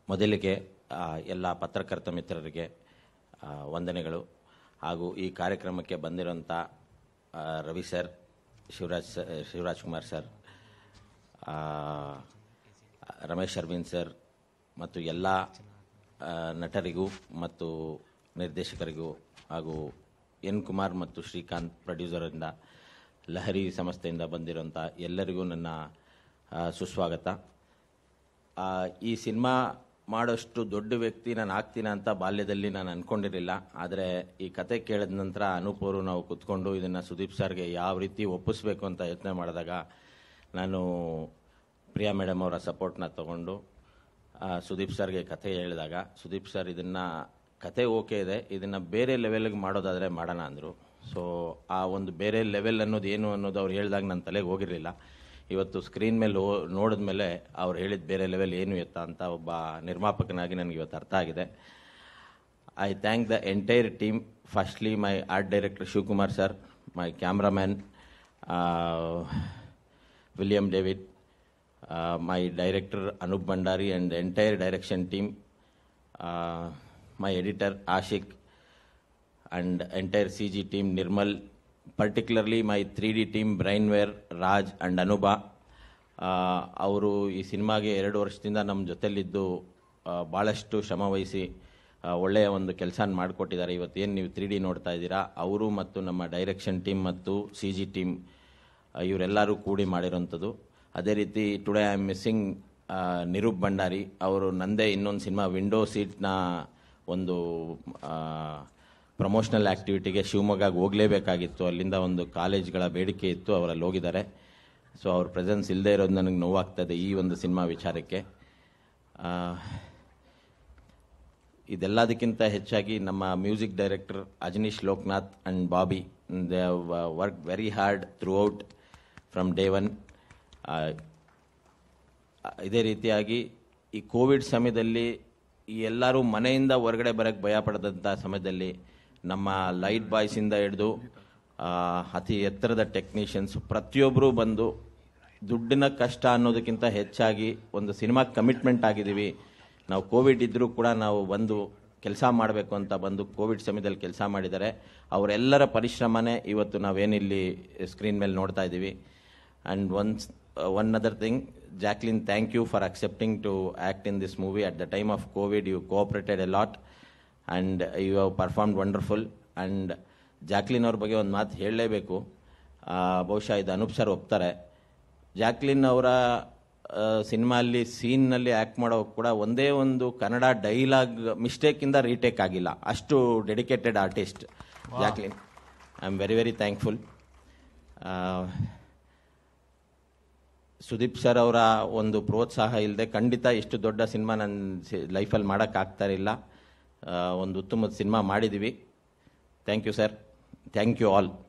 ಮೊದಲಿಗೆ ಆ, ಎಲ್ಲ ಪತ್ರಕರ್ತ ಮಿತ್ರರಿಗೆ ಆ, ವಂದನೆಗಳು ಹಾಗೂ ಈ ಕಾರ್ಯಕ್ರಮಕ್ಕೆ ಬಂದಿರೋಂಥ ಆ, ರವಿ ಸರ್ ಶಿವರಾಜ್ ಸ- ಶಿವರಾಜ್ ಕುಮಾರ್ ಸರ್ ಆ, ರಮೇಶ್ ಅರವಿಂದ್ ಸರ್ ಮತ್ತು ಎಲ್ಲ ಆ, ನಟರಿಗೂ ಮತ್ತು ನಿರ್ದೇಶಕರಿಗೂ ಹಾಗೂ ಎನ್ ಕುಮಾರ್ ಮತ್ತು ಶ್ರೀಕಾಂತ್ ಪ್ರೊಡ್ಯೂಸರಿಂದ ಲಹರಿ ಸಂಸ್ಥೆಯಿಂದ ಬಂದಿರೋಂಥ ಎಲ್ಲರಿಗೂ ನನ್ನ ಆ, ಸುಸ್ವಾಗತ ಆ, ಈ ಸಿನಿಮಾ ಮಾಡೋಷ್ಟು ದೊಡ್ಡ ವ್ಯಕ್ತಿ ನಾನು ಆಗ್ತೀನ ಅಂತ ಬಾಲ್ಯದಲ್ಲಿ ನಾನು ಅನ್ಕೊಂಡಿರಲಿಲ್ಲ ಆದರೆ ಈ ಕತೆ ಕೇಳಿದ ನಂತರ ಅನೂಪ್ ಅವರು ನಾವು ಕುತ್ಕೊಂಡು ಇದನ್ನು ಸುದೀಪ್ ಸರ್ಗೆ ಯಾವ ರೀತಿ ಒಪ್ಪಿಸ್ಬೇಕು ಅಂತ ಯೋಚನೆ ಮಾಡಿದಾಗ ನಾನು ಪ್ರಿಯಾ ಮೇಡಮ್ ಅವರ ಸಪೋರ್ಟ್ನ ತಗೊಂಡು ಆ, ಸುದೀಪ್ ಸರ್ಗೆ ಕತೆ ಹೇಳಿದಾಗ ಸುದೀಪ್ ಸರ್ ಇದನ್ನು ಕತೆ ಓಕೆ ಇದೆ ಇದನ್ನು ಬೇರೆ ಲೆವೆಲ್ಗೆ ಮಾಡೋದಾದರೆ ಮಾಡೋಣ ಅಂದರು ಸೊ ಆ ಒಂದು ಬೇರೆ ಲೆವೆಲ್ ಅನ್ನೋದು ಏನು ಅನ್ನೋದು ಅವ್ರು ಹೇಳಿದಾಗ ನನ್ನ ತಲೆಗೆ ಹೋಗಿರಲಿಲ್ಲ ಇವತ್ತು ಸ್ಕ್ರೀನ್ ಮೇಲೆ ನೋಡಿದ ಮೇಲೆ ಅವ್ರು ಹೇಳಿದ ಬೇರೆ ಲೆವೆಲ್ ಏನು ಎತ್ತ ಅಂತ ಒಬ್ಬ ನಿರ್ಮಾಪಕನಾಗಿ ನನಗೆ ಇವತ್ತು ಅರ್ಥ ಆಗಿದೆ I thank the entire team firstly my art director Shivakumar sir my cameraman William David my director Anup Bhandari and entire direction team my editor Ashik and entire CG team Nirmal, particularly my 3D team Brainware, Raj and Anuba. ಅವರು ಈ ಸಿನಿಮಾಗೆ ಎರಡು ವರ್ಷದಿಂದ ನಮ್ಮ ಜೊತೆಲಿದ್ದು ಆ, ಭಾಳಷ್ಟು ಶ್ರಮ ವಹಿಸಿ ಆ, ಒಳ್ಳೆಯ ಒಂದು ಕೆಲಸ ಮಾಡಿಕೊಟ್ಟಿದ್ದಾರೆ ಇವತ್ತೇನು ನೀವು ತ್ರೀ ಡಿ ನೋಡ್ತಾ ಇದ್ದೀರಾ ಅವರು ಮತ್ತು ನಮ್ಮ ಡೈರೆಕ್ಷನ್ ಟೀಮ್ ಮತ್ತು ಸಿ ಜಿ ಟೀಮ್ ಇವರೆಲ್ಲರೂ ಕೂಡಿ ಮಾಡಿರೋಂಥದ್ದು ಅದೇ ರೀತಿ today I am missing Nirup Bhandari ಅವರು ನಂದೇ ಇನ್ನೊಂದು ಸಿನಿಮಾ ವಿಂಡೋ ಸೀಟ್ನ ಒಂದು ಪ್ರಮೋಷನಲ್ ಆ್ಯಕ್ಟಿವಿಟಿಗೆ ಶಿವಮೊಗ್ಗಗೆ ಹೋಗಲೇಬೇಕಾಗಿತ್ತು ಅಲ್ಲಿಂದ ಒಂದು ಕಾಲೇಜ್ಗಳ ಬೇಡಿಕೆ ಇತ್ತು ಅವರಲ್ಲಿ ಹೋಗಿದ್ದಾರೆ ಸೊ ಅವ್ರ ಪ್ರೆಸೆನ್ಸ್ ಇಲ್ಲದೆ ಇರೋದು ನನಗೆ ನೋವಾಗ್ತದೆ ಈ ಒಂದು ಸಿನಿಮಾ ವಿಚಾರಕ್ಕೆ ಆ, ಇದೆಲ್ಲದಕ್ಕಿಂತ ಹೆಚ್ಚಾಗಿ ನಮ್ಮ music director Ajaneesh Loknath and Bobby they work very hard throughout from day one ಇದೇ ರೀತಿಯಾಗಿ ಈ ಕೋವಿಡ್ ಸಮಯದಲ್ಲಿ ಈ ಎಲ್ಲರೂ ಮನೆಯಿಂದ ಹೊರಗಡೆ ಬರೋಕ್ಕೆ ಭಯ ಪಡದಂಥ ಸಮಯದಲ್ಲಿ ನಮ್ಮ ಲೈಟ್ ಬಾಯ್ಸಿಂದ ಹಿಡಿದು ಆ, ಅತಿ ಎತ್ತರದ ಟೆಕ್ನಿಷಿಯನ್ಸ್ ಪ್ರತಿಯೊಬ್ಬರು ಬಂದು ದುಡ್ಡಿನ ಕಷ್ಟ ಅನ್ನೋದಕ್ಕಿಂತ ಹೆಚ್ಚಾಗಿ ಒಂದು ಸಿನಿಮಾ ಕಮಿಟ್ಮೆಂಟ್ ಆಗಿದ್ದೀವಿ ನಾವು ಕೋವಿಡ್ ಇದ್ದರೂ ಕೂಡ ನಾವು ಬಂದು ಕೆಲಸ ಮಾಡಬೇಕು ಅಂತ ಬಂದು ಕೋವಿಡ್ ಸಮಯದಲ್ಲಿ ಕೆಲಸ ಮಾಡಿದ್ದಾರೆ ಅವರೆಲ್ಲರ ಪರಿಶ್ರಮನೇ ಇವತ್ತು ನಾವೇನಿಲ್ಲಿ ಸ್ಕ್ರೀನ್ ಮೇಲೆ ನೋಡ್ತಾ ಇದ್ದೀವಿ And once, uh, one other thing, Jacqueline, thank you for accepting to act in this movie. At the time of COVID, you cooperated a lot and you have performed wonderful. And Jacqueline ಅವ್ರ ಬಗ್ಗೆ ಒಂದು ಮಾತು ಹೇಳಲೇಬೇಕು ಬಹುಶಃ ಇದು Anoop sir ಒಪ್ತಾರೆ Jacqueline ಅವರ ಸಿನಿಮಾಲ್ಲಿ ಸೀನ್ನಲ್ಲಿ act ಮಾಡೋ ಕೂಡ ಒಂದೇ ಒಂದು ಕನ್ನಡ ಡೈಲಾಗ್ ಮಿಸ್ಟೇಕಿಂದ ರೀಟೇಕ್ ಆಗಿಲ್ಲ ಅಷ್ಟು dedicated artist Jacqueline I am very very thankful Sudeep sir ಅವರ ಒಂದು ಪ್ರೋತ್ಸಾಹ ಇಲ್ಲದೆ ಖಂಡಿತ ಇಷ್ಟು ದೊಡ್ಡ ಸಿನಿಮಾ ನನ್ನ ಲೈಫಲ್ಲಿ ಮಾಡೋಕ್ಕಾಗ್ತಾ ಇರಲಿಲ್ಲ ಆ, ಒಂದು ಉತ್ತಮದ ಸಿನಿಮಾ ಮಾಡಿದ್ದೀವಿ thank you sir thank you all